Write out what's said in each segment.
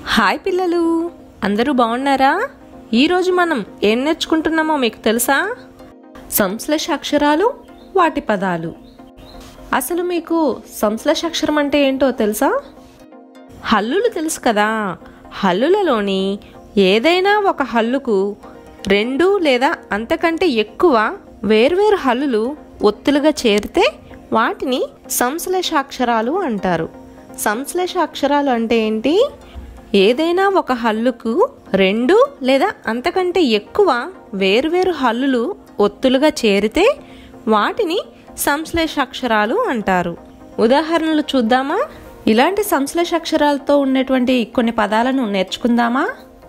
hi పిల్లలు అందరూ బాగున్నారా ఈరోజు మనం ఏం నేర్చుకుంటున్నామో మీకు తెలుసా సంశ్లేష అక్షరాలు వాటి పదాలు అసలు మీకు సంశ్లేష అక్షరం అంటే ఏంటో తెలుసా హల్లులు తెలుసు కదా హల్లులలోని ఏదైనా ఒక హల్లుకు రెండు లేదా అంతకంటే ఎక్కువ వేర్వేరు హల్లులు ఒత్తులుగా చేరితే వాటిని సంశ్లేష అక్షరాలు అంటారు సంశ్లేష అక్షరాలు అంటే ఏంటి ఏదైనా ఒక హల్లుకు రెండు లేదా అంతకంటే ఎక్కువ వేర్వేరు హల్లులు ఒత్తులుగా చేరితే వాటిని సంశ్లేష అక్షరాలు అంటారు ఉదాహరణలు చూద్దామా ఇలాంటి సంశ్లేష అక్షరాలతో ఉన్నటువంటి కొన్ని పదాలను నేర్చుకుందామా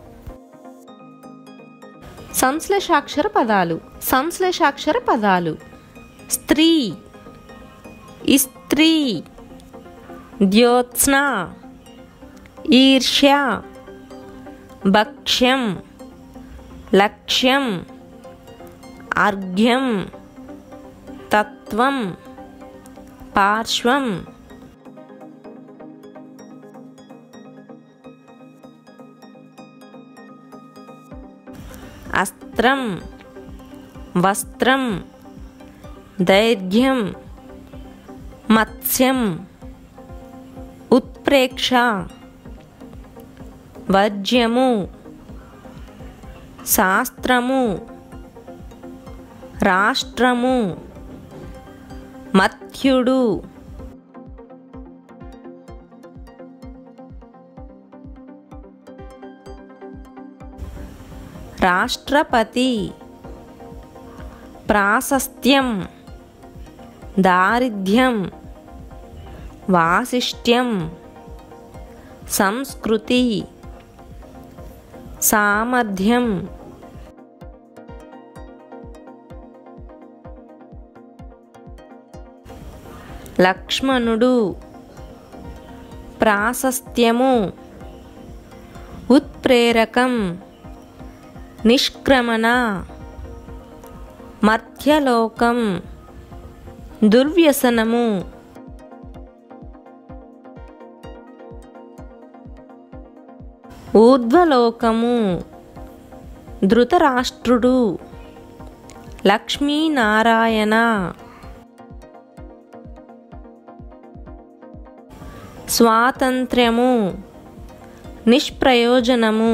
సంశ్లేషాక్షర పదాలు సంశ్లేషాక్షర పదాలు స్త్రీ ఇస్త్రీ ద్యోత్స్న ఈర్ష్య భక్ష్యం లక్ష్యం అర్ఘ్యం తత్వం పార్శ్వం అస్త్రం వస్త్రం దైర్ఘ్యం మత్స్యం ఉత్ప్రేక్ష వర్జ్యము శాస్త్రము రాష్ట్రము మత్యుడు రాష్ట్రపతి ప్రాశస్త్యం దారిద్ర్యం వాసిష్ట్యం సంస్కృతి సామర్థ్యం లక్ష్మణుడు ప్రాశస్త్యము ఉత్ప్రేరకం నిష్క్రమణ మధ్యలోకం దుర్వ్యసనము ఊర్ధ్వలోకము ధృతరాష్ట్రుడు లక్ష్మీనారాయణ స్వాతంత్ర్యము నిష్ప్రయోజనము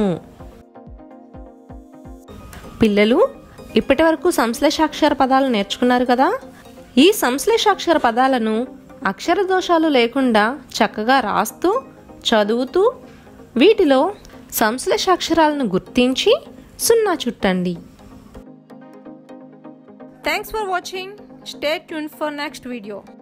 పిల్లలు ఇప్పటి వరకు సంశ్లేషాక్షర పదాలు నేర్చుకున్నారు కదా ఈ సంశ్లేషాక్షర పదాలను అక్షర దోషాలు లేకుండా చక్కగా రాస్తూ చదువుతూ వీటిలో సంశ్లేషాక్షరాలను గుర్తించి సున్నా చుట్టండి thanks for watching stay tune for next video